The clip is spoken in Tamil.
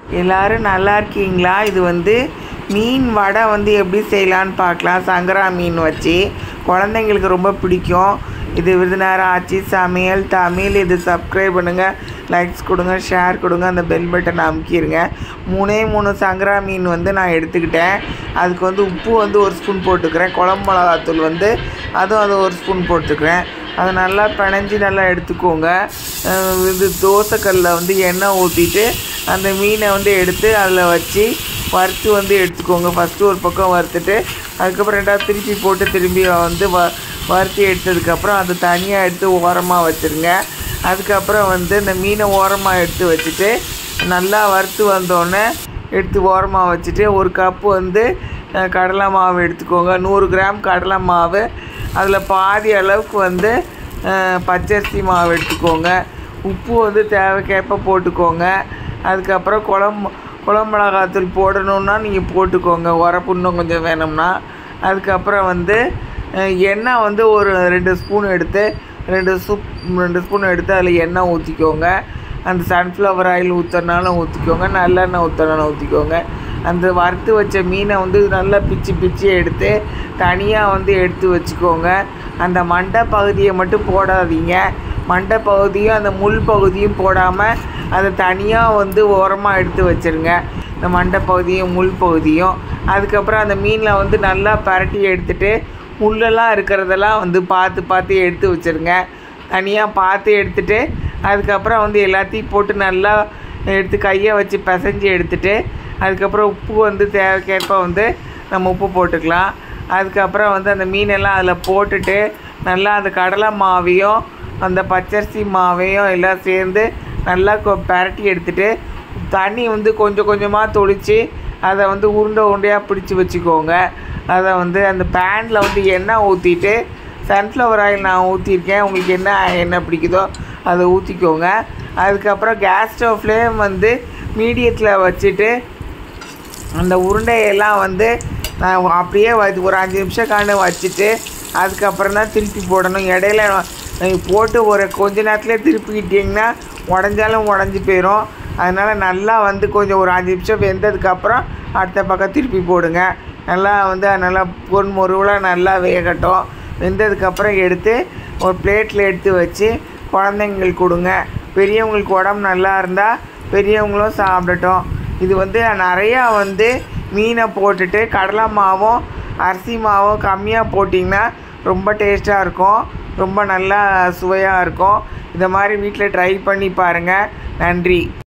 எல்லாரும் நல்லா இருக்கீங்களா இது வந்து மீன் வடை வந்து எப்படி செய்யலான்னு பார்க்கலாம் சங்கரா மீன் வச்சு குழந்தைங்களுக்கு ரொம்ப பிடிக்கும் இது விருதுநகர் ஆச்சி சமையல் தமிழ் இது சப்ஸ்கிரைப் பண்ணுங்கள் லைக்ஸ் கொடுங்க ஷேர் கொடுங்க அந்த பெல் பட்டன் அமுக்கிடுங்க மூணே மூணு சங்கரா மீன் வந்து நான் எடுத்துக்கிட்டேன் அதுக்கு வந்து உப்பு வந்து ஒரு ஸ்பூன் போட்டுக்கிறேன் குழம்பு மிளகாத்தூள் வந்து அதுவும் அது ஒரு ஸ்பூன் போட்டுக்கிறேன் அதை நல்லா பிணைஞ்சி நல்லா எடுத்துக்கோங்க அஹ் இது தோசைக்கல்லில் வந்து எண்ணெய் ஊற்றிட்டு அந்த மீனை வந்து எடுத்து அதில் வச்சு வறுத்து வந்து எடுத்துக்கோங்க ஃபஸ்ட்டு ஒரு பக்கம் வறுத்துட்டு அதுக்கப்புறம் ரெண்டாவது திருப்பி போட்டு திரும்பி வந்து வ வறுத்து எடுத்ததுக்கப்புறம் அதை தனியாக எடுத்து ஓரமாக வச்சுருங்க அதுக்கப்புறம் வந்து இந்த மீனை ஓரமாக எடுத்து வச்சுட்டு நல்லா வறுத்து வந்தோடனே எடுத்து ஓரமாக வச்சுட்டு ஒரு கப்பு வந்து அஹ், கடலை மாவு எடுத்துக்கோங்க நூறு கிராம் கடலை மாவு அதில் பாதி அளவுக்கு வந்து அஹ், பச்சரிசி மாவு எடுத்துக்கோங்க உப்பு வந்து தேவைக்கேற்ப போட்டுக்கோங்க அதுக்கப்புறம் குழம்பு குழம்பு மிளகாத்தூள் போடணுன்னா நீங்கள் போட்டுக்கோங்க உரப்பு இன்னும் கொஞ்சம் வேணும்னா அதுக்கப்புறம் வந்து அஹ், எண்ணெய் வந்து ஒரு ரெண்டு ஸ்பூன் எடுத்து ரெண்டு சூப் ரெண்டு ஸ்பூன் எடுத்து அதில் எண்ணெய் ஊற்றிக்கோங்க அந்த சன்ஃப்ளவர் ஆயில் ஊற்றுறனாலும் ஊற்றிக்கோங்க நல்லெண்ணெய் ஊற்றுறனாலும் ஊற்றிக்கோங்க அந்த வறுத்து வச்ச மீனை வந்து நல்லா பிச்சு பிச்சு எடுத்து தனியாக வந்து எடுத்து வச்சுக்கோங்க அந்த மண்டை பகுதியை மட்டும் போடாதீங்க மண்டை பகுதியும் அந்த முள் பகுதியும் போடாமல் அதை தனியாக வந்து ஓரமாக எடுத்து வச்சுருங்க இந்த மண்டை பகுதியும் முள் பகுதியும் அதுக்கப்புறம் அந்த மீனில் வந்து நல்லா பரட்டி எடுத்துட்டு முள்ளெல்லாம் இருக்கிறதெல்லாம் வந்து பார்த்து பார்த்து எடுத்து வச்சுருங்க தனியாக பார்த்து எடுத்துட்டு அதுக்கப்புறம் வந்து எல்லாத்தையும் போட்டு நல்லா எடுத்து கையை வச்சு பிசைஞ்சு எடுத்துட்டு அதுக்கப்புறம் உப்பு வந்து தேவைக்கேற்ப வந்து நம்ம உப்பு போட்டுக்கலாம் அதுக்கப்புறம் வந்து அந்த மீனெல்லாம் அதில் போட்டுட்டு நல்லா அந்த கடலை மாவையும் அந்த பச்சரிசி மாவையும் எல்லாம் சேர்ந்து நல்லா கொ- பிரட்டி எடுத்துட்டு தண்ணி வந்து கொஞ்சம் கொஞ்சமாக தொளிச்சு அதை வந்து உருண்டை உருண்டையாக பிடிச்சி வச்சுக்கோங்க அதை வந்து அந்த பேனில் வந்து எண்ணெய் ஊற்றிட்டு சன்ஃப்ளவர் ஆயில் நான் ஊற்றிருக்கேன் உங்களுக்கு என்ன எண்ணெய் பிடிக்குதோ அதை ஊற்றிக்கோங்க அதுக்கப்புறம் கேஸ் ஸ்டவ் ஃப்ளேம் வந்து மீடியத்தில் வச்சுட்டு அந்த உருண்டையெல்லாம் வந்து நான் அப்படியே வ- ஒரு அஞ்சு நிமிஷம் காண்டு வச்சுட்டு அதுக்கப்புறம் தான் திருப்பி போடணும் இடையில நீங்க போட்டு ஒரு கொஞ்ச நேரத்துலேயே திருப்பிக்கிட்டிங்கன்னா உடஞ்சாலும் உடஞ்சி போயிடும் அதனால் நல்லா வந்து கொஞ்சம் ஒரு அஞ்சு நிமிஷம் வெந்ததுக்கப்புறம் அடுத்த பக்கம் திருப்பி போடுங்க நல்லா வந்து அது நல்லா பொன் முருவலாக நல்லா வேகட்டும் வெந்ததுக்கப்புறம் எடுத்து ஒரு பிளேட்டில் எடுத்து வச்சு குழந்தைங்களுக்கு கொடுங்க பெரியவங்களுக்கு உடம்பு நல்லா இருந்தால் பெரியவங்களும் சாப்பிடட்டும் இது வந்து நிறையா வந்து மீனை போட்டுட்டு கடலை மாவும் அரிசி மாவும் கம்மியாக போட்டிங்கன்னா ரொம்ப டேஸ்ட்டாக இருக்கும் ரொம்ப நல்லா சுவையாக இருக்கும் இந்த மாதிரி வீட்டில் ட்ரை பண்ணி பாருங்கள் நன்றி